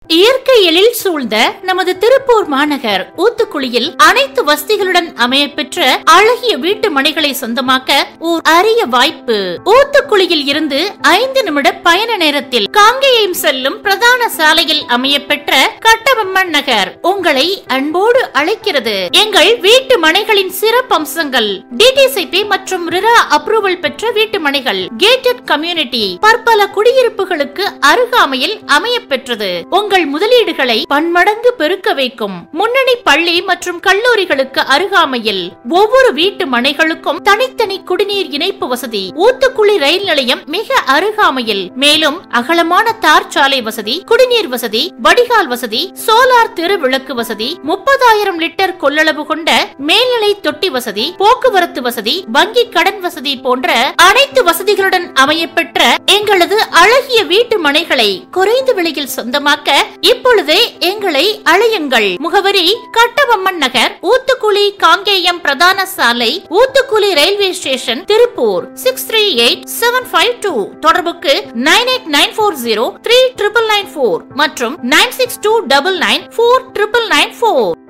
இயற்கை எழில் சூழ்ந்த நமது திருப்பூர் மாநகர் ஊத்துக்குளியில் அனைத்து வசதிகளுடன் அமையப்பெற்ற அழகிய வீட்டு மனைகளை சொந்தமாக்க ஓர் அரிய வாய்ப்பு ஊத்துக்குளியில் இருந்து ஐந்து நிமிட பயண நேரத்தில் காங்கேயம் செல்லும் பிரதான சாலையில் அமையப்பெற்ற கட்டபொம்மன் நகர் உங்களை அன்போடு அழைக்கிறது எங்கள் வீட்டு மனைகளின் சிறப்பம்சங்கள் டிடிசிபி மற்றும் ரிரா அப்ரூவல் பெற்ற வீட்டு மனைகள் கேட்டட் கம்யூனிட்டி பற்பல குடியிருப்புகளுக்கு அருகாமையில் அமையப்பெற்றது உங்கள் முதலீடுகளை பன்மடங்கு பெருக்க வைக்கும் முன்னணி பள்ளி மற்றும் கல்லூரிகளுக்கு அருகாமையில் ஒவ்வொரு வீட்டு மனைகளுக்கும் தனித்தனி குடிநீர் இணைப்பு வசதி ஊத்துக்குளி ரயில் நிலையம் மிக அருகாமையில் மேலும் அகலமான தார் சாலை வசதி குடிநீர் வசதி வடிகால் வசதி சோலார் தெரு விளக்கு வசதி முப்பதாயிரம் லிட்டர் கொள்ளளவு கொண்ட மேல்நிலை தொட்டி வசதி போக்குவரத்து வசதி வங்கி கடன் வசதி போன்ற அனைத்து வசதிகளுடன் அமையப்பெற்ற எங்களது அழகிய வீட்டு மனைகளை குறைந்த விலையில் சொந்தமாக்க இப்பொழுதே எங்களை அழையுங்கள் முகவரி கட்டபொம்மன் நகர் ஊத்துக்குளி காங்கேயம் பிரதான சாலை Uthukuli railway station Tiruppur six three eight seven five two தொடர்புக்கு nine eight nine four zero three triple nine four மற்றும் nine six two double nine four triple nine four